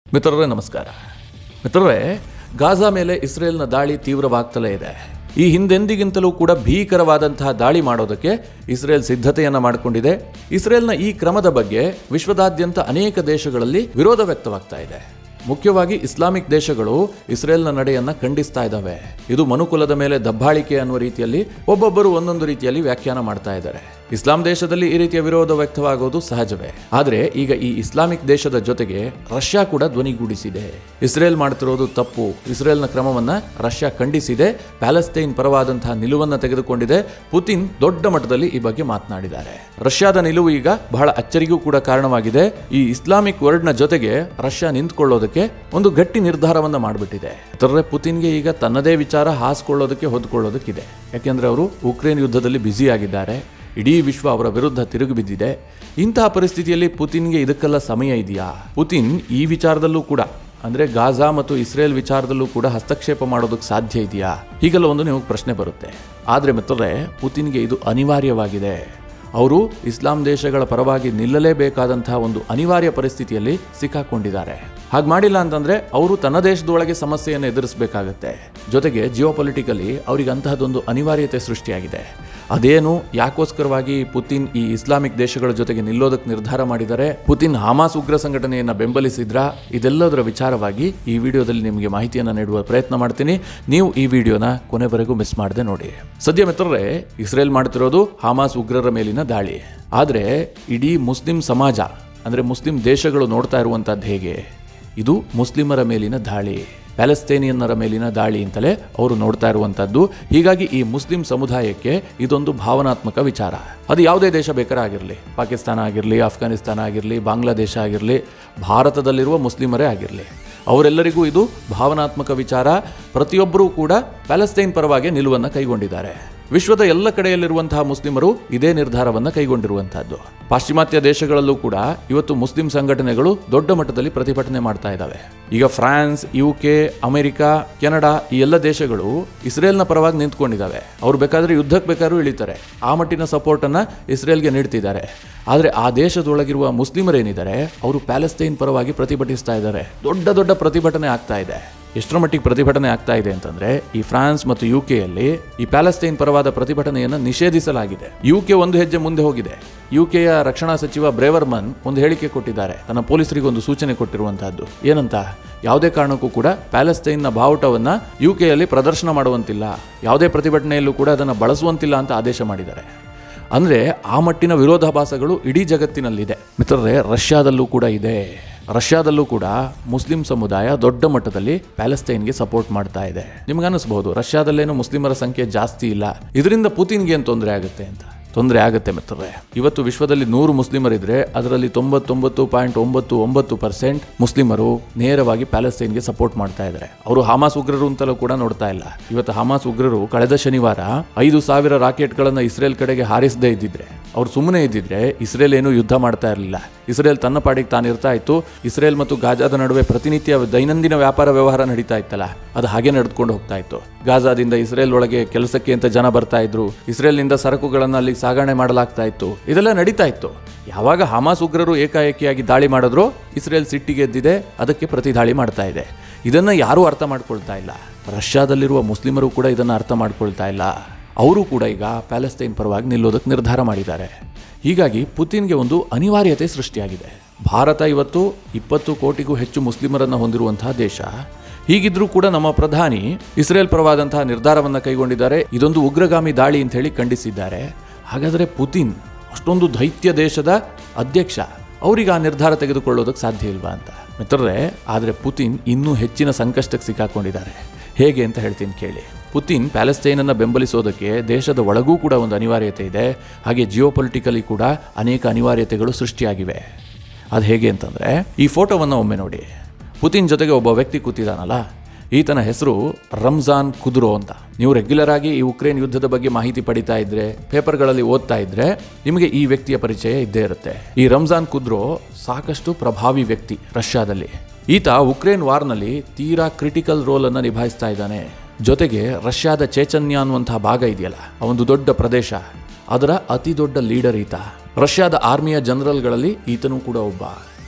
ಮಿತ್ರರೇ ನಮಸ್ಕಾರ ಮಿತ್ರರೇ ಗಾಜಾ ಮೇಲೆ ಇಸ್ರೇಲ್ನ ದಾಳಿ ತೀವ್ರವಾಗ್ತಲೇ ಇದೆ ಈ ಹಿಂದೆಂದಿಗಿಂತಲೂ ಕೂಡ ಭೀಕರವಾದಂತಹ ದಾಳಿ ಮಾಡೋದಕ್ಕೆ ಇಸ್ರೇಲ್ ಸಿದ್ಧತೆಯನ್ನ ಮಾಡಿಕೊಂಡಿದೆ ಇಸ್ರೇಲ್ನ ಈ ಕ್ರಮದ ಬಗ್ಗೆ ವಿಶ್ವದಾದ್ಯಂತ ಅನೇಕ ದೇಶಗಳಲ್ಲಿ ವಿರೋಧ ವ್ಯಕ್ತವಾಗ್ತಾ ಇದೆ ಮುಖ್ಯವಾಗಿ ಇಸ್ಲಾಮಿಕ್ ದೇಶಗಳು ಇಸ್ರೇಲ್ನ ನಡೆಯನ್ನ ಖಂಡಿಸ್ತಾ ಇದ್ದಾವೆ ಇದು ಮನುಕುಲದ ಮೇಲೆ ದಬ್ಬಾಳಿಕೆ ಅನ್ನುವ ರೀತಿಯಲ್ಲಿ ಒಬ್ಬೊಬ್ಬರು ಒಂದೊಂದು ರೀತಿಯಲ್ಲಿ ವ್ಯಾಖ್ಯಾನ ಮಾಡ್ತಾ ಇದ್ದಾರೆ ಇಸ್ಲಾಂ ದೇಶದಲ್ಲಿ ಈ ರೀತಿಯ ವಿರೋಧ ವ್ಯಕ್ತವಾಗೋದು ಸಹಜವೇ ಆದರೆ ಈಗ ಈ ಇಸ್ಲಾಮಿಕ್ ದೇಶದ ಜೊತೆಗೆ ರಷ್ಯಾ ಕೂಡ ಧ್ವನಿಗೂಡಿಸಿದೆ ಇಸ್ರೇಲ್ ಮಾಡ್ತಿರೋದು ತಪ್ಪು ಇಸ್ರೇಲ್ನ ಕ್ರಮವನ್ನ ರಷ್ಯಾ ಖಂಡಿಸಿದೆ ಪ್ಯಾಲೆಸ್ತೈನ್ ಪರವಾದಂತಹ ನಿಲುವನ್ನ ತೆಗೆದುಕೊಂಡಿದೆ ಪುತಿನ್ ದೊಡ್ಡ ಮಟ್ಟದಲ್ಲಿ ಈ ಬಗ್ಗೆ ಮಾತನಾಡಿದ್ದಾರೆ ರಷ್ಯಾದ ನಿಲುವು ಈಗ ಬಹಳ ಅಚ್ಚರಿಗೂ ಕೂಡ ಕಾರಣವಾಗಿದೆ ಈ ಇಸ್ಲಾಮಿಕ್ ವರ್ಡ್ನ ಜೊತೆಗೆ ರಷ್ಯಾ ನಿಂತ್ಕೊಳ್ಳೋದಕ್ಕೆ ಒಂದು ಗಟ್ಟಿ ನಿರ್ಧಾರವನ್ನ ಮಾಡಿಬಿಟ್ಟಿದೆ ಇತರರೆ ಪುತಿನ್ಗೆ ಈಗ ತನ್ನದೇ ವಿಚಾರ ಹಾಸ್ಕೊಳ್ಳೋದಕ್ಕೆ ಹೊದ್ಕೊಳ್ಳೋದಕ್ಕಿದೆ ಯಾಕೆಂದ್ರೆ ಅವರು ಉಕ್ರೇನ್ ಯುದ್ಧದಲ್ಲಿ ಬ್ಯುಸಿ ಆಗಿದ್ದಾರೆ ಇಡೀ ವಿಶ್ವ ಅವರ ವಿರುದ್ಧ ತಿರುಗಿ ಬಿದ್ದಿದೆ ಇಂತಹ ಪರಿಸ್ಥಿತಿಯಲ್ಲಿ ಪುತಿನ್ಗೆ ಇದಕ್ಕೆಲ್ಲ ಸಮಯ ಇದೆಯಾ ಪುತಿನ್ ಈ ವಿಚಾರದಲ್ಲೂ ಕೂಡ ಅಂದ್ರೆ ಗಾಜಾ ಮತ್ತು ಇಸ್ರೇಲ್ ವಿಚಾರದಲ್ಲೂ ಕೂಡ ಹಸ್ತಕ್ಷೇಪ ಮಾಡೋದಕ್ಕೆ ಸಾಧ್ಯ ಇದೆಯಾ ಹೀಗೆಲ್ಲ ಒಂದು ನಿಮಗೆ ಪ್ರಶ್ನೆ ಬರುತ್ತೆ ಆದ್ರೆ ಮಿತ್ರರೇ ಪುತಿನ್ಗೆ ಇದು ಅನಿವಾರ್ಯವಾಗಿದೆ ಅವರು ಇಸ್ಲಾಂ ದೇಶಗಳ ಪರವಾಗಿ ನಿಲ್ಲಲೇಬೇಕಾದಂತಹ ಒಂದು ಅನಿವಾರ್ಯ ಪರಿಸ್ಥಿತಿಯಲ್ಲಿ ಸಿಕ್ಕಾಕೊಂಡಿದ್ದಾರೆ ಹಾಗೆ ಮಾಡಿಲ್ಲ ಅಂತಂದ್ರೆ ಅವರು ತನ್ನ ದೇಶದೊಳಗೆ ಸಮಸ್ಯೆಯನ್ನು ಎದುರಿಸಬೇಕಾಗತ್ತೆ ಜೊತೆಗೆ ಜಿಯೋ ಪೊಲಿಟಿಕಲಿ ಅವರಿಗೆ ಅಂತಹದೊಂದು ಅನಿವಾರ್ಯತೆ ಸೃಷ್ಟಿಯಾಗಿದೆ ಅದೇನು ಯಾಕೋಸ್ಕರವಾಗಿ ಪುತಿನ್ ಈ ಇಸ್ಲಾಮಿಕ್ ದೇಶಗಳ ಜೊತೆಗೆ ನಿಲ್ಲೋದಕ್ಕೆ ನಿರ್ಧಾರ ಮಾಡಿದ್ದಾರೆ ಪುತಿನ್ ಹಮಾಸ್ ಉಗ್ರ ಸಂಘಟನೆಯನ್ನ ಬೆಂಬಲಿಸಿದ್ರ ಇದೆಲ್ಲದರ ವಿಚಾರವಾಗಿ ಈ ವಿಡಿಯೋದಲ್ಲಿ ನಿಮಗೆ ಮಾಹಿತಿಯನ್ನು ನೀಡುವ ಪ್ರಯತ್ನ ಮಾಡ್ತೀನಿ ನೀವು ಈ ವಿಡಿಯೋನ ಕೊನೆವರೆಗೂ ಮಿಸ್ ಮಾಡದೆ ನೋಡಿ ಸದ್ಯ ಮಿತ್ರರೇ ಇಸ್ರೇಲ್ ಮಾಡ್ತಿರೋದು ಹಮಾಸ್ ಉಗ್ರರ ಮೇಲಿನ ದಾಳಿ ಆದರೆ ಇಡೀ ಮುಸ್ಲಿಂ ಸಮಾಜ ಅಂದ್ರೆ ಮುಸ್ಲಿಂ ದೇಶಗಳು ನೋಡ್ತಾ ಇರುವಂತದ್ದು ಹೇಗೆ ಇದು ಮುಸ್ಲಿಮರ ಮೇಲಿನ ದಾಳಿ ಪ್ಯಾಲೆಸ್ತೇನಿಯನ್ನರ ಮೇಲಿನ ದಾಳಿ ಅಂತಲೇ ಅವರು ನೋಡ್ತಾ ಇರುವಂತದ್ದು ಹೀಗಾಗಿ ಈ ಮುಸ್ಲಿಂ ಸಮುದಾಯಕ್ಕೆ ಇದೊಂದು ಭಾವನಾತ್ಮಕ ವಿಚಾರ ಅದು ಯಾವುದೇ ದೇಶ ಬೇಕಾದ್ರೆ ಆಗಿರಲಿ ಪಾಕಿಸ್ತಾನ ಆಗಿರಲಿ ಅಫ್ಘಾನಿಸ್ತಾನ ಆಗಿರಲಿ ಬಾಂಗ್ಲಾದೇಶ ಆಗಿರಲಿ ಭಾರತದಲ್ಲಿರುವ ಮುಸ್ಲಿಮರೇ ಆಗಿರಲಿ ಅವರೆಲ್ಲರಿಗೂ ಇದು ಭಾವನಾತ್ಮಕ ವಿಚಾರ ಪ್ರತಿಯೊಬ್ಬರೂ ಕೂಡ ಪ್ಯಾಲೆಸ್ತೈನ್ ಪರವಾಗಿ ನಿಲುವನ್ನು ಕೈಗೊಂಡಿದ್ದಾರೆ ವಿಶ್ವದ ಎಲ್ಲ ಕಡೆಯಲ್ಲಿರುವಂತಹ ಮುಸ್ಲಿಮರು ಇದೇ ನಿರ್ಧಾರವನ್ನು ಕೈಗೊಂಡಿರುವಂತಹದ್ದು ಪಾಶ್ಚಿಮಾತ್ಯ ದೇಶಗಳಲ್ಲೂ ಕೂಡ ಇವತ್ತು ಮುಸ್ಲಿಂ ಸಂಘಟನೆಗಳು ದೊಡ್ಡ ಮಟ್ಟದಲ್ಲಿ ಪ್ರತಿಭಟನೆ ಮಾಡ್ತಾ ಇದ್ದಾವೆ ಈಗ France U K America Canada ಈ ಎಲ್ಲ ದೇಶಗಳು ಇಸ್ರೇಲ್ನ ಪರವಾಗಿ ನಿಂತ್ಕೊಂಡಿದ್ದಾವೆ ಅವ್ರು ಬೇಕಾದ್ರೆ ಯುದ್ಧಕ್ಕೆ ಬೇಕಾದ್ರೂ ಇಳಿತಾರೆ ಆ ಮಟ್ಟಿನ ಸಪೋರ್ಟ್ ಅನ್ನ ಇಸ್ರೇಲ್ಗೆ ನೀಡ್ತಿದ್ದಾರೆ ಆದರೆ ಆ ದೇಶದೊಳಗಿರುವ ಮುಸ್ಲಿಮರೇನಿದ್ದಾರೆ ಅವರು ಪ್ಯಾಲೆಸ್ತೈನ್ ಪರವಾಗಿ ಪ್ರತಿಭಟಿಸ್ತಾ ಇದ್ದಾರೆ ದೊಡ್ಡ ದೊಡ್ಡ ಪ್ರತಿಭಟನೆ ಆಗ್ತಾ ಇದೆ ಎಷ್ಟರ ಮಟ್ಟಿಗೆ ಪ್ರತಿಭಟನೆ ಆಗ್ತಾ ಇದೆ ಅಂತಂದ್ರೆ ಈ ಫ್ರಾನ್ಸ್ ಮತ್ತು ಯು ಕೆಯಲ್ಲಿ ಈ ಪ್ಯಾಲೆಸ್ತೈನ್ ಪರವಾದ ಪ್ರತಿಭಟನೆಯನ್ನು ನಿಷೇಧಿಸಲಾಗಿದೆ ಯು ಕೆ ಒಂದು ಹೆಜ್ಜೆ ಮುಂದೆ ಹೋಗಿದೆ ಯು ಕೆಯ ರಕ್ಷಣಾ ಸಚಿವ ಬ್ರೇವರ್ಮನ್ ಒಂದು ಹೇಳಿಕೆ ಕೊಟ್ಟಿದ್ದಾರೆ ತನ್ನ ಪೊಲೀಸರಿಗೆ ಒಂದು ಸೂಚನೆ ಕೊಟ್ಟಿರುವಂತಹದ್ದು ಏನಂತ ಯಾವುದೇ ಕಾರಣಕ್ಕೂ ಕೂಡ ಪ್ಯಾಲೆಸ್ತೈನ್ನ ಬಾವುಟವನ್ನ ಯು ಕೆಯಲ್ಲಿ ಪ್ರದರ್ಶನ ಮಾಡುವಂತಿಲ್ಲ ಯಾವುದೇ ಪ್ರತಿಭಟನೆಯಲ್ಲೂ ಕೂಡ ಅದನ್ನು ಬಳಸುವಂತಿಲ್ಲ ಅಂತ ಆದೇಶ ಮಾಡಿದ್ದಾರೆ ಅಂದ್ರೆ ಆ ಮಟ್ಟಿನ ವಿರೋಧಾಭಾಸಗಳು ಇಡೀ ಜಗತ್ತಿನಲ್ಲಿದೆ ಮಿತ್ರರೇ ರಷ್ಯಾದಲ್ಲೂ ಕೂಡ ಇದೆ ರಷ್ಯಾದಲ್ಲೂ ಕೂಡ ಮುಸ್ಲಿಂ ಸಮುದಾಯ ದೊಡ್ಡ ಮಟ್ಟದಲ್ಲಿ ಪ್ಯಾಲೆಸ್ತೈನ್ಗೆ ಸಪೋರ್ಟ್ ಮಾಡ್ತಾ ಇದೆ ನಿಮ್ಗೆ ಅನಿಸ್ಬಹುದು ರಷ್ಯಾದಲ್ಲೇನು ಮುಸ್ಲಿಮರ ಸಂಖ್ಯೆ ಜಾಸ್ತಿ ಇಲ್ಲ ಇದರಿಂದ ಪುತಿನ್ಗೆ ಏನು ತೊಂದರೆ ಆಗುತ್ತೆ ಅಂತ ತೊಂದರೆ ಆಗುತ್ತೆ ಮಿತ್ರರೇ ಇವತ್ತು ವಿಶ್ವದಲ್ಲಿ ನೂರು ಮುಸ್ಲಿಮರಿದ್ರೆ ಅದರಲ್ಲಿ ತೊಂಬತ್ತೊಂಬತ್ತು ಪಾಯಿಂಟ್ ಒಂಬತ್ತು ಒಂಬತ್ತು ಪರ್ಸೆಂಟ್ ಮುಸ್ಲಿಮರು ನೇರವಾಗಿ ಪ್ಯಾಲೆಸ್ತೈನ್ಗೆ ಸಪೋರ್ಟ್ ಮಾಡ್ತಾ ಇದ್ದಾರೆ ಅವರು ಹಮಾಸ್ ಉಗ್ರರು ಅಂತಲೂ ಕೂಡ ನೋಡ್ತಾ ಇಲ್ಲ ಇವತ್ತು ಹಮಾಸ್ ಉಗ್ರರು ಕಳೆದ ಶನಿವಾರ ಐದು ಸಾವಿರ ರಾಕೆಟ್ಗಳನ್ನ ಇಸ್ರೇಲ್ ಕಡೆಗೆ ಹಾರಿಸದೇ ಇದ್ದಿದ್ರೆ ಅವ್ರು ಸುಮ್ಮನೆ ಇದ್ದಿದ್ರೆ ಇಸ್ರೇಲ್ ಏನು ಯುದ್ಧ ಮಾಡ್ತಾ ಇರಲಿಲ್ಲ ಇಸ್ರೇಲ್ ತನ್ನ ಪಾಡಿಗೆ ತಾನು ಇರ್ತಾ ಇತ್ತು ಇಸ್ರೇಲ್ ಮತ್ತು ಗಾಜಾದ ನಡುವೆ ಪ್ರತಿನಿತ್ಯ ದೈನಂದಿನ ವ್ಯಾಪಾರ ವ್ಯವಹಾರ ನಡೀತಾ ಇತ್ತಲ್ಲ ಅದು ಹಾಗೆ ನಡೆದುಕೊಂಡು ಹೋಗ್ತಾ ಇತ್ತು ಗಾಜಾದಿಂದ ಇಸ್ರೇಲ್ ಒಳಗೆ ಕೆಲಸಕ್ಕೆ ಅಂತ ಜನ ಬರ್ತಾ ಇದ್ರು ಇಸ್ರೇಲ್ನಿಂದ ಸರಕುಗಳನ್ನು ಅಲ್ಲಿ ಸಾಗಣೆ ಮಾಡಲಾಗ್ತಾ ಇತ್ತು ಇದೆಲ್ಲ ನಡೀತಾ ಇತ್ತು ಯಾವಾಗ ಹಮಾಸ್ ಉಗ್ರರು ಏಕಾಏಕಿಯಾಗಿ ದಾಳಿ ಮಾಡಿದ್ರು ಇಸ್ರೇಲ್ ಸಿಟ್ಟಿಗೆ ಎದ್ದಿದೆ ಅದಕ್ಕೆ ಪ್ರತಿ ದಾಳಿ ಮಾಡ್ತಾ ಇದೆ ಇದನ್ನ ಯಾರೂ ಅರ್ಥ ಮಾಡ್ಕೊಳ್ತಾ ಇಲ್ಲ ರಷ್ಯಾದಲ್ಲಿರುವ ಮುಸ್ಲಿಮರು ಕೂಡ ಇದನ್ನ ಅರ್ಥ ಮಾಡ್ಕೊಳ್ತಾ ಇಲ್ಲ ಅವರು ಕೂಡ ಈಗ ಪ್ಯಾಲೆಸ್ತೈನ್ ಪರವಾಗಿ ನಿಲ್ಲೋದಕ್ಕೆ ನಿರ್ಧಾರ ಮಾಡಿದ್ದಾರೆ ಹೀಗಾಗಿ ಪುತಿನ್ಗೆ ಒಂದು ಅನಿವಾರ್ಯತೆ ಸೃಷ್ಟಿಯಾಗಿದೆ ಭಾರತ ಇವತ್ತು ಇಪ್ಪತ್ತು ಕೋಟಿಗೂ ಹೆಚ್ಚು ಮುಸ್ಲಿಮರನ್ನು ಹೊಂದಿರುವಂತಹ ದೇಶ ಹೀಗಿದ್ರೂ ಕೂಡ ನಮ್ಮ ಪ್ರಧಾನಿ ಇಸ್ರೇಲ್ ಪರವಾದಂತಹ ನಿರ್ಧಾರವನ್ನು ಕೈಗೊಂಡಿದ್ದಾರೆ ಇದೊಂದು ಉಗ್ರಗಾಮಿ ದಾಳಿ ಅಂತ ಹೇಳಿ ಖಂಡಿಸಿದ್ದಾರೆ ಹಾಗಾದರೆ ಪುತಿನ್ ಅಷ್ಟೊಂದು ದೈತ್ಯ ದೇಶದ ಅಧ್ಯಕ್ಷ ಅವರಿಗೆ ಆ ನಿರ್ಧಾರ ತೆಗೆದುಕೊಳ್ಳೋದಕ್ಕೆ ಸಾಧ್ಯ ಇಲ್ವಾ ಅಂತ ಮಿತ್ರರೇ ಆದರೆ ಪುತಿನ್ ಇನ್ನೂ ಹೆಚ್ಚಿನ ಸಂಕಷ್ಟಕ್ಕೆ ಸಿಕ್ಕಾಕೊಂಡಿದ್ದಾರೆ ಹೇಗೆ ಅಂತ ಹೇಳ್ತೀನಿ ಕೇಳಿ ಪುತಿನ್ ಪ್ಯಾಲೆಸ್ತೈನನ್ನು ಬೆಂಬಲಿಸೋದಕ್ಕೆ ದೇಶದ ಒಳಗೂ ಕೂಡ ಒಂದು ಅನಿವಾರ್ಯತೆ ಇದೆ ಹಾಗೆ ಜಿಯೋ ಪೊಲಿಟಿಕಲಿ ಕೂಡ ಅನೇಕ ಅನಿವಾರ್ಯತೆಗಳು ಸೃಷ್ಟಿಯಾಗಿವೆ ಅದು ಹೇಗೆ ಅಂತಂದರೆ ಈ ಫೋಟೋವನ್ನು ಒಮ್ಮೆ ನೋಡಿ ಪುತಿನ್ ಜೊತೆಗೆ ಒಬ್ಬ ವ್ಯಕ್ತಿ ಕೂತಿದ್ದಾನಲ್ಲ ಈತನ ಹೆಸರು ರಂಜಾನ್ ಕುದುರೋ ಅಂತ ನೀವು ರೆಗ್ಯುಲರ್ ಆಗಿ ಈ ಉಕ್ರೇನ್ ಯುದ್ಧದ ಬಗ್ಗೆ ಮಾಹಿತಿ ಪಡಿತಾ ಇದ್ರೆ ಪೇಪರ್ಗಳಲ್ಲಿ ಓದ್ತಾ ಇದ್ರೆ ನಿಮಗೆ ಈ ವ್ಯಕ್ತಿಯ ಪರಿಚಯ ಇದ್ದೇ ಇರುತ್ತೆ ಈ ರಂಜಾನ್ ಕುದ್ರೋ ಸಾಕಷ್ಟು ಪ್ರಭಾವಿ ವ್ಯಕ್ತಿ ರಷ್ಯಾದಲ್ಲಿ ಈತ ಉಕ್ರೇನ್ ವಾರ್ನಲ್ಲಿ ತೀರಾ ಕ್ರಿಟಿಕಲ್ ರೋಲ್ ಅನ್ನು ನಿಭಾಯಿಸ್ತಾ ಇದ್ದಾನೆ ಜೊತೆಗೆ ರಷ್ಯಾದ ಚೇಚನ್ಯ ಅನ್ನುವಂತಹ ಭಾಗ ಇದೆಯಲ್ಲ ಆ ಒಂದು ದೊಡ್ಡ ಪ್ರದೇಶ ಅದರ ಅತಿ ದೊಡ್ಡ ಲೀಡರ್ ಈತ ರಷ್ಯಾದ ಆರ್ಮಿಯ ಜನರಲ್ಗಳಲ್ಲಿ ಈತನೂ ಕೂಡ ಒಬ್ಬ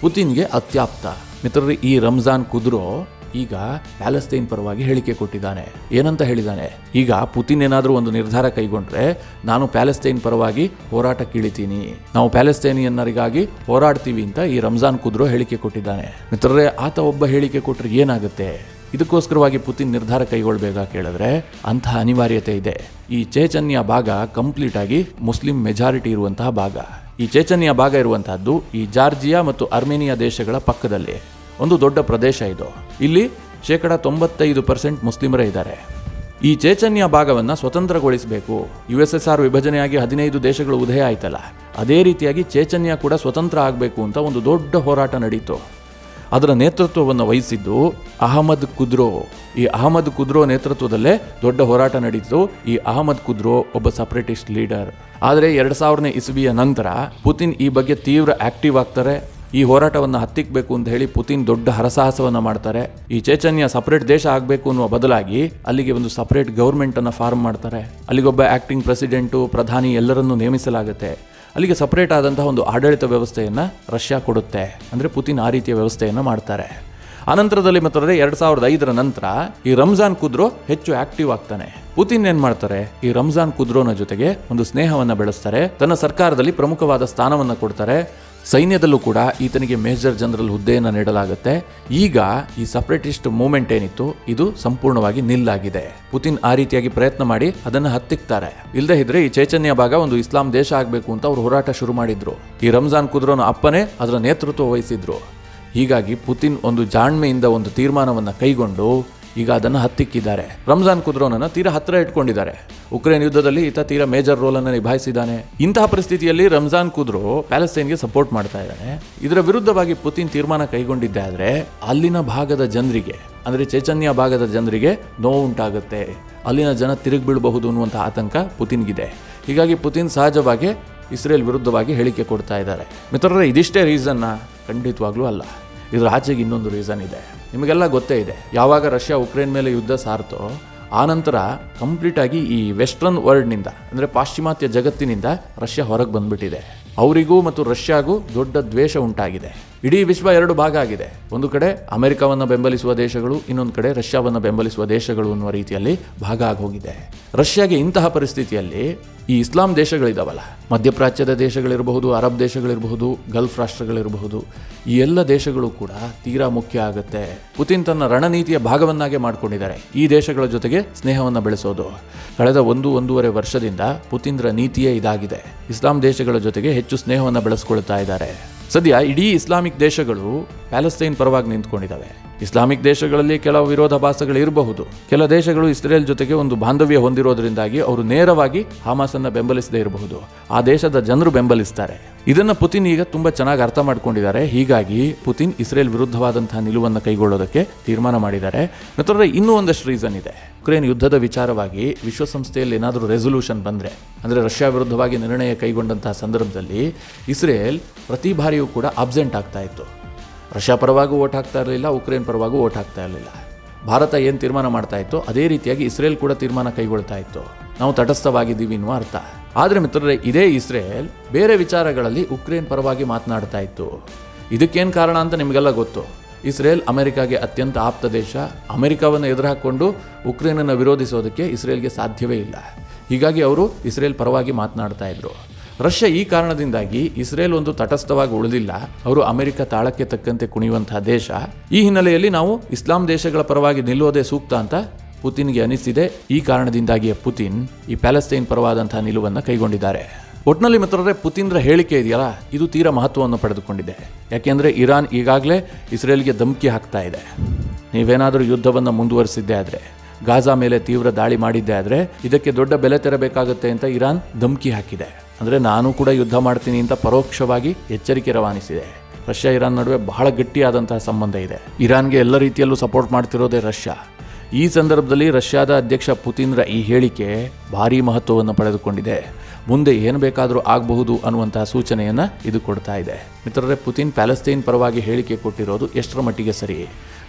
ಪುತಿನ್ಗೆ ಅತ್ಯಾಪ್ತ ಮಿತ್ರರೇ ಈ ರಂಜಾನ್ ಕುದ್ರೋ ಈಗ ಪ್ಯಾಲೆಸ್ತೈನ್ ಪರವಾಗಿ ಹೇಳಿಕೆ ಕೊಟ್ಟಿದ್ದಾನೆ ಏನಂತ ಹೇಳಿದ್ದಾನೆ ಈಗ ಪುತಿನ್ ಏನಾದರೂ ಒಂದು ನಿರ್ಧಾರ ಕೈಗೊಂಡ್ರೆ ನಾನು ಪ್ಯಾಲೆಸ್ತೈನ್ ಪರವಾಗಿ ಹೋರಾಟಕ್ಕಿಳಿತೀನಿ ನಾವು ಪ್ಯಾಲೆಸ್ತೈನಿಯನ್ನರಿಗಾಗಿ ಹೋರಾಡ್ತೀವಿ ಅಂತ ಈ ರಂಜಾನ್ ಕುದ್ರೋ ಹೇಳಿಕೆ ಕೊಟ್ಟಿದ್ದಾನೆ ಮಿತ್ರರೇ ಆತ ಒಬ್ಬ ಹೇಳಿಕೆ ಕೊಟ್ಟರೆ ಏನಾಗುತ್ತೆ ಇದಕ್ಕೋಸ್ಕರವಾಗಿ ಪುತಿನ್ ನಿರ್ಧಾರ ಕೈಗೊಳ್ಬೇಕಾ ಕೇಳಿದ್ರೆ ಅಂತಹ ಅನಿವಾರ್ಯತೆ ಇದೆ ಈ ಚೇಚನ್ಯ ಭಾಗ ಕಂಪ್ಲೀಟ್ ಆಗಿ ಮುಸ್ಲಿಂ ಮೆಜಾರಿಟಿ ಇರುವಂತಹ ಭಾಗ ಈ ಚೇಚನ್ಯ ಭಾಗ ಇರುವಂತಹದ್ದು ಈ ಜಾರ್ಜಿಯಾ ಮತ್ತು ಅರ್ಮೇನಿಯಾ ದೇಶಗಳ ಪಕ್ಕದಲ್ಲಿ ಒಂದು ದೊಡ್ಡ ಪ್ರದೇಶ ಇದು ಇಲ್ಲಿ ಶೇಕಡ ತೊಂಬತ್ತೈದು ಪರ್ಸೆಂಟ್ ಮುಸ್ಲಿಮರೇ ಇದ್ದಾರೆ ಈ ಚೇಚನ್ಯ ಭಾಗವನ್ನು ಸ್ವತಂತ್ರಗೊಳಿಸಬೇಕು ಯು ಎಸ್ ಎಸ್ ಆರ್ ವಿಭಜನೆಯಾಗಿ ಹದಿನೈದು ದೇಶಗಳು ಉದಯ ಆಯ್ತಲ್ಲ ಅದೇ ರೀತಿಯಾಗಿ ಚೇಚನ್ಯ ಕೂಡ ಸ್ವತಂತ್ರ ಆಗಬೇಕು ಅಂತ ಒಂದು ದೊಡ್ಡ ಹೋರಾಟ ನಡೀತು ಅದರ ನೇತೃತ್ವವನ್ನು ವಹಿಸಿದ್ದು ಅಹಮದ್ ಕುದ್ರೋ ಈ ಅಹಮದ್ ಕುದ್ರೋ ನೇತೃತ್ವದಲ್ಲೇ ದೊಡ್ಡ ಹೋರಾಟ ನಡೀತು ಈ ಅಹಮದ್ ಕುದ್ರೋ ಒಬ್ಬ ಸಪರೇಟಿಸ್ಟ್ ಲೀಡರ್ ಆದರೆ ಎರಡು ಸಾವಿರನೇ ಇಸವಿಯ ನಂತರ ಪುತಿನ್ ಈ ಬಗ್ಗೆ ತೀವ್ರ ಆಕ್ಟಿವ್ ಆಗ್ತಾರೆ ಈ ಹೋರಾಟವನ್ನು ಹತ್ತಿಕ್ಕಬೇಕು ಅಂತ ಹೇಳಿ ಪುತಿನ್ ದೊಡ್ಡ ಹರಸಾಹಸವನ್ನು ಮಾಡ್ತಾರೆ ಈ ಚೇಚನ್ಯ ಸಪರೇಟ್ ದೇಶ ಆಗಬೇಕು ಅನ್ನುವ ಬದಲಾಗಿ ಅಲ್ಲಿಗೆ ಒಂದು ಸಪರೇಟ್ ಗೌರ್ಮೆಂಟ್ ಅನ್ನು ಫಾರ್ಮ್ ಮಾಡ್ತಾರೆ ಅಲ್ಲಿಗೊಬ್ಬ ಆಕ್ಟಿಂಗ್ ಪ್ರೆಸಿಡೆಂಟು ಪ್ರಧಾನಿ ಎಲ್ಲರನ್ನೂ ನೇಮಿಸಲಾಗುತ್ತೆ ಅಲ್ಲಿಗೆ ಸಪರೇಟ್ ಆದಂತಹ ಒಂದು ಆಡಳಿತ ವ್ಯವಸ್ಥೆಯನ್ನು ರಷ್ಯಾ ಕೊಡುತ್ತೆ ಅಂದರೆ ಪುತಿನ್ ಆ ರೀತಿಯ ವ್ಯವಸ್ಥೆಯನ್ನು ಮಾಡ್ತಾರೆ ಅನಂತರದಲ್ಲಿ ಮಾತ್ರ ಎರಡು ಸಾವಿರದ ಐದರ ನಂತರ ಈ ರಂಜಾನ್ ಕುದ್ರೋ ಹೆಚ್ಚು ಆಕ್ಟಿವ್ ಆಗ್ತಾನೆ ಪುತಿನ್ ಏನ್ ಮಾಡ್ತಾರೆ ಈ ರಂಜಾನ್ ಕುದ್ರೋನ ಜೊತೆಗೆ ಒಂದು ಸ್ನೇಹವನ್ನ ಬೆಳೆಸ್ತಾರೆ ತನ್ನ ಸರ್ಕಾರದಲ್ಲಿ ಪ್ರಮುಖವಾದ ಸ್ಥಾನವನ್ನ ಕೊಡ್ತಾರೆ ಸೈನ್ಯದಲ್ಲೂ ಕೂಡ ಈತನಿಗೆ ಮೇಜರ್ ಜನರಲ್ ಹುದ್ದೆಯನ್ನು ನೀಡಲಾಗುತ್ತೆ ಈಗ ಈ ಸಪರೇಟಿಸ್ಟ್ ಮೂವ್ಮೆಂಟ್ ಏನಿತ್ತು ಇದು ಸಂಪೂರ್ಣವಾಗಿ ನಿಲ್ಲಾಗಿದೆ ಪುತಿನ್ ಆ ರೀತಿಯಾಗಿ ಪ್ರಯತ್ನ ಮಾಡಿ ಅದನ್ನು ಹತ್ತಿಕ್ತಾರೆ ಇಲ್ಲದೆ ಇದ್ರೆ ಈ ಚೈತನ್ಯ ಭಾಗ ಒಂದು ಇಸ್ಲಾಂ ದೇಶ ಆಗಬೇಕು ಅಂತ ಅವರು ಹೋರಾಟ ಶುರು ಮಾಡಿದ್ರು ಈ ರಂಜಾನ್ ಕುದ್ರೋನ ಅಪ್ಪನೇ ಅದರ ನೇತೃತ್ವ ವಹಿಸಿದ್ರು ಹೀಗಾಗಿ ಪುತಿನ್ ಒಂದು ಜಾಣ್ಮೆಯಿಂದ ಒಂದು ತೀರ್ಮಾನವನ್ನು ಕೈಗೊಂಡು ಈಗ ಅದನ್ನು ಹತ್ತಿಕ್ಕಿದ್ದಾರೆ ರಂಜಾನ್ ಕುದ್ರೋನನ್ನು ತೀರಾ ಹತ್ತಿರ ಇಟ್ಕೊಂಡಿದ್ದಾರೆ ಉಕ್ರೇನ್ ಯುದ್ಧದಲ್ಲಿ ಈತ ತೀರಾ ಮೇಜರ್ ರೋಲ್ ಅನ್ನು ನಿಭಾಯಿಸಿದ್ದಾನೆ ಇಂತಹ ಪರಿಸ್ಥಿತಿಯಲ್ಲಿ ರಂಜಾನ್ ಕುದ್ರೋ ಪ್ಯಾಲೆಸ್ತೈನ್ಗೆ ಸಪೋರ್ಟ್ ಮಾಡ್ತಾ ಇದ್ದಾನೆ ಇದರ ವಿರುದ್ಧವಾಗಿ ಪುತಿನ್ ತೀರ್ಮಾನ ಕೈಗೊಂಡಿದ್ದೆ ಆದ್ರೆ ಅಲ್ಲಿನ ಭಾಗದ ಜನರಿಗೆ ಅಂದ್ರೆ ಚೈತನ್ಯ ಭಾಗದ ಜನರಿಗೆ ನೋವುಂಟಾಗುತ್ತೆ ಅಲ್ಲಿನ ಜನ ತಿರುಗಿ ಬೀಳಬಹುದು ಅನ್ನುವಂಥ ಆತಂಕ ಪುತಿನ್ಗಿದೆ ಹೀಗಾಗಿ ಪುತಿನ್ ಸಹಜವಾಗಿ ಇಸ್ರೇಲ್ ವಿರುದ್ಧವಾಗಿ ಹೇಳಿಕೆ ಕೊಡ್ತಾ ಇದ್ದಾರೆ ಮಿತ್ರರೇ ಇದಿಷ್ಟೇ ರೀಸನ್ನ ಖಂಡಿತವಾಗ್ಲೂ ಅಲ್ಲ ಇದರ ಆಚೆಗೆ ಇನ್ನೊಂದು ರೀಸನ್ ಇದೆ ನಿಮಗೆಲ್ಲ ಗೊತ್ತೇ ಇದೆ ಯಾವಾಗ ರಷ್ಯಾ ಉಕ್ರೇನ್ ಮೇಲೆ ಯುದ್ಧ ಸಾರ್ತೋ ಆನಂತರ ಕಂಪ್ಲೀಟ್ ಆಗಿ ಈ ವೆಸ್ಟರ್ನ್ ವರ್ಲ್ಡ್ನಿಂದ ಅಂದರೆ ಪಾಶ್ಚಿಮಾತ್ಯ ಜಗತ್ತಿನಿಂದ ರಷ್ಯಾ ಹೊರಗೆ ಬಂದ್ಬಿಟ್ಟಿದೆ ಅವರಿಗೂ ಮತ್ತು ರಷ್ಯಾಗೂ ದೊಡ್ಡ ದ್ವೇಷ ಉಂಟಾಗಿದೆ ಇಡೀ ವಿಶ್ವ ಎರಡು ಭಾಗ ಆಗಿದೆ ಒಂದು ಕಡೆ ಅಮೆರಿಕವನ್ನು ಬೆಂಬಲಿಸುವ ದೇಶಗಳು ಇನ್ನೊಂದು ಕಡೆ ರಷ್ಯಾವನ್ನು ಬೆಂಬಲಿಸುವ ದೇಶಗಳು ಅನ್ನುವ ರೀತಿಯಲ್ಲಿ ಭಾಗ ಆಗೋಗಿದೆ ರಷ್ಯಾಗೆ ಇಂತಹ ಪರಿಸ್ಥಿತಿಯಲ್ಲಿ ಈ ಇಸ್ಲಾಂ ದೇಶಗಳಿದಾವಲ್ಲ ಮಧ್ಯಪ್ರಾಚ್ಯದ ದೇಶಗಳಿರಬಹುದು ಅರಬ್ ದೇಶಗಳಿರಬಹುದು ಗಲ್ಫ್ ರಾಷ್ಟ್ರಗಳಿರಬಹುದು ಈ ಎಲ್ಲ ದೇಶಗಳು ಕೂಡ ತೀರಾ ಮುಖ್ಯ ಆಗುತ್ತೆ ಪುತಿನ್ ತನ್ನ ರಣನೀತಿಯ ಭಾಗವನ್ನಾಗೆ ಮಾಡಿಕೊಂಡಿದ್ದಾರೆ ಈ ದೇಶಗಳ ಜೊತೆಗೆ ಸ್ನೇಹವನ್ನು ಬೆಳೆಸೋದು ಕಳೆದ ಒಂದು ಒಂದೂವರೆ ವರ್ಷದಿಂದ ಪುತಿನ್ರ ನೀತಿಯೇ ಇದಾಗಿದೆ ಇಸ್ಲಾಂ ದೇಶಗಳ ಜೊತೆಗೆ ಹೆಚ್ಚು ಸ್ನೇಹವನ್ನು ಬೆಳೆಸ್ಕೊಳ್ತಾ ಇದ್ದಾರೆ ಸದ್ಯ ಇಡೀ ಇಸ್ಲಾಮಿಕ್ ದೇಶಗಳು ಪ್ಯಾಲೆಸ್ತೈನ್ ಪರವಾಗಿ ನಿಂತ್ಕೊಂಡಿದ್ದಾವೆ ಇಸ್ಲಾಮಿಕ್ ದೇಶಗಳಲ್ಲಿ ಕೆಲವು ವಿರೋಧಾಭಾಸಗಳು ಇರಬಹುದು ಕೆಲ ದೇಶಗಳು ಇಸ್ರೇಲ್ ಜೊತೆಗೆ ಒಂದು ಬಾಂಧವ್ಯ ಹೊಂದಿರೋದ್ರಿಂದಾಗಿ ಅವರು ನೇರವಾಗಿ ಹಮಾಸನ್ನ ಬೆಂಬಲಿಸದೇ ಇರಬಹುದು ಆ ದೇಶದ ಜನರು ಬೆಂಬಲಿಸ್ತಾರೆ ಇದನ್ನ ಪುತಿನ್ ಈಗ ತುಂಬಾ ಚೆನ್ನಾಗಿ ಅರ್ಥ ಮಾಡ್ಕೊಂಡಿದ್ದಾರೆ ಹೀಗಾಗಿ ಪುತಿನ್ ಇಸ್ರೇಲ್ ವಿರುದ್ಧವಾದಂತಹ ನಿಲುವನ್ನು ಕೈಗೊಳ್ಳೋದಕ್ಕೆ ತೀರ್ಮಾನ ಮಾಡಿದ್ದಾರೆ ಮಿತ್ರರೇ ಇನ್ನೂ ಒಂದಷ್ಟು ರೀಸನ್ ಇದೆ ಉಕ್ರೇನ್ ಯುದ್ಧದ ವಿಚಾರವಾಗಿ ವಿಶ್ವಸಂಸ್ಥೆಯಲ್ಲಿ ಏನಾದರೂ ರೆಸೊಲ್ಯೂಷನ್ ಬಂದರೆ ಅಂದರೆ ರಷ್ಯಾ ವಿರುದ್ಧವಾಗಿ ನಿರ್ಣಯ ಕೈಗೊಂಡಂತಹ ಸಂದರ್ಭದಲ್ಲಿ ಇಸ್ರೇಲ್ ಪ್ರತಿ ಬಾರಿಯೂ ಕೂಡ ಅಬ್ಸೆಂಟ್ ಆಗ್ತಾ ಇತ್ತು ರಷ್ಯಾ ಪರವಾಗೂ ಓಟ್ ಹಾಕ್ತಾ ಇರಲಿಲ್ಲ ಉಕ್ರೇನ್ ಪರವಾಗೂ ಓಟ್ ಹಾಕ್ತಾ ಇರಲಿಲ್ಲ ಭಾರತ ಏನು ತೀರ್ಮಾನ ಮಾಡ್ತಾ ಇತ್ತು ಅದೇ ರೀತಿಯಾಗಿ ಇಸ್ರೇಲ್ ಕೂಡ ತೀರ್ಮಾನ ಕೈಗೊಳ್ತಾ ಇತ್ತು ನಾವು ತಟಸ್ಥವಾಗಿದ್ದೀವಿ ಎನ್ನುವ ಅರ್ಥ ಆದರೆ ಮಿತ್ರರೇ ಇದೇ ಇಸ್ರೇಲ್ ಬೇರೆ ವಿಚಾರಗಳಲ್ಲಿ ಉಕ್ರೇನ್ ಪರವಾಗಿ ಮಾತನಾಡ್ತಾ ಇತ್ತು ಇದಕ್ಕೇನು ಕಾರಣ ಅಂತ ನಿಮಗೆಲ್ಲ ಗೊತ್ತು ಇಸ್ರೇಲ್ ಅಮೆರಿಕಾಗೆ ಅತ್ಯಂತ ಆಪ್ತ ದೇಶ ಅಮೆರಿಕವನ್ನು ಎದುರು ಹಾಕ್ಕೊಂಡು ಉಕ್ರೇನನ್ನು ವಿರೋಧಿಸೋದಕ್ಕೆ ಇಸ್ರೇಲ್ಗೆ ಸಾಧ್ಯವೇ ಇಲ್ಲ ಹೀಗಾಗಿ ಅವರು ಇಸ್ರೇಲ್ ಪರವಾಗಿ ಮಾತನಾಡ್ತಾ ಇದ್ರು ರಷ್ಯಾ ಈ ಕಾರಣದಿಂದಾಗಿ ಇಸ್ರೇಲ್ ಒಂದು ತಟಸ್ಥವಾಗಿ ಉಳಿದಿಲ್ಲ ಅವರು ಅಮೆರಿಕ ತಾಳಕ್ಕೆ ತಕ್ಕಂತೆ ಕುಣಿಯುವಂತಹ ದೇಶ ಈ ಹಿನ್ನೆಲೆಯಲ್ಲಿ ನಾವು ಇಸ್ಲಾಂ ದೇಶಗಳ ಪರವಾಗಿ ನಿಲ್ಲುವುದೇ ಸೂಕ್ತ ಅಂತ ಪುತಿನ್ಗೆ ಅನಿಸಿದೆ ಈ ಕಾರಣದಿಂದಾಗಿಯೇ ಪುತಿನ್ ಈ ಪ್ಯಾಲೆಸ್ತೈನ್ ಪರವಾದಂತಹ ನಿಲುವನ್ನು ಕೈಗೊಂಡಿದ್ದಾರೆ ಒಟ್ನಲ್ಲಿ ಮಿತ್ರರೇ ಪುತಿನ್ರ ಹೇಳಿಕೆ ಇದೆಯಲ್ಲ ಇದು ತೀರಾ ಮಹತ್ವವನ್ನು ಪಡೆದುಕೊಂಡಿದೆ ಯಾಕೆಂದರೆ ಇರಾನ್ ಈಗಾಗಲೇ ಇಸ್ರೇಲ್ಗೆ ಧಮಕಿ ಹಾಕ್ತಾ ಇದೆ ನೀವೇನಾದರೂ ಯುದ್ಧವನ್ನು ಮುಂದುವರಿಸಿದ್ದೇ ಆದರೆ ಗಾಜಾ ಮೇಲೆ ತೀವ್ರ ದಾಳಿ ಮಾಡಿದ್ದೇ ಆದರೆ ಇದಕ್ಕೆ ದೊಡ್ಡ ಬೆಲೆ ತೆರಬೇಕಾಗುತ್ತೆ ಅಂತ ಇರಾನ್ ಧಮಕಿ ಹಾಕಿದೆ ಅಂದರೆ ನಾನು ಕೂಡ ಯುದ್ಧ ಮಾಡ್ತೀನಿ ಅಂತ ಪರೋಕ್ಷವಾಗಿ ಎಚ್ಚರಿಕೆ ರವಾನಿಸಿದೆ ರಷ್ಯಾ ಇರಾನ್ ನಡುವೆ ಬಹಳ ಗಟ್ಟಿಯಾದಂತಹ ಸಂಬಂಧ ಇದೆ ಇರಾನ್ಗೆ ಎಲ್ಲ ರೀತಿಯಲ್ಲೂ ಸಪೋರ್ಟ್ ಮಾಡ್ತಿರೋದೇ ರಷ್ಯಾ ಈ ಸಂದರ್ಭದಲ್ಲಿ ರಷ್ಯಾದ ಅಧ್ಯಕ್ಷ ಪುತಿನ್ರ ಈ ಹೇಳಿಕೆ ಭಾರೀ ಮಹತ್ವವನ್ನು ಪಡೆದುಕೊಂಡಿದೆ ಮುಂದೆ ಏನು ಬೇಕಾದರೂ ಆಗಬಹುದು ಅನ್ನುವಂತಹ ಸೂಚನೆಯನ್ನು ಇದು ಕೊಡ್ತಾ ಇದೆ ಮಿತ್ರರೇ ಪುತಿನ್ ಪ್ಯಾಲೆಸ್ತೈನ್ ಪರವಾಗಿ ಹೇಳಿಕೆ ಕೊಟ್ಟಿರೋದು ಎಷ್ಟರ ಮಟ್ಟಿಗೆ ಸರಿ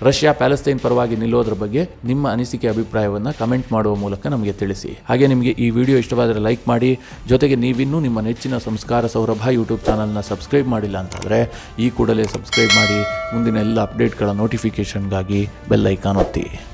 ರಷ್ಯಾ ಪ್ಯಾಲೆಸ್ತೈನ್ ಪರವಾಗಿ ನಿಲ್ಲೋದ್ರ ಬಗ್ಗೆ ನಿಮ್ಮ ಅನಿಸಿಕೆ ಅಭಿಪ್ರಾಯವನ್ನು ಕಮೆಂಟ್ ಮಾಡುವ ಮೂಲಕ ನಮಗೆ ತಿಳಿಸಿ ಹಾಗೆ ನಿಮಗೆ ಈ ವಿಡಿಯೋ ಇಷ್ಟವಾದರೆ ಲೈಕ್ ಮಾಡಿ ಜೊತೆಗೆ ನೀವಿನ್ನೂ ನಿಮ್ಮ ನೆಚ್ಚಿನ ಸಂಸ್ಕಾರ ಸೌರಭ ಯೂಟ್ಯೂಬ್ ಚಾನಲ್ನ ಸಬ್ಸ್ಕ್ರೈಬ್ ಮಾಡಿಲ್ಲ ಅಂತಂದರೆ ಈ ಕೂಡಲೇ ಸಬ್ಸ್ಕ್ರೈಬ್ ಮಾಡಿ ಮುಂದಿನ ಎಲ್ಲ ಅಪ್ಡೇಟ್ಗಳ ನೋಟಿಫಿಕೇಷನ್ಗಾಗಿ ಬೆಲ್ ಐಕಾನ್ ಒತ್ತಿ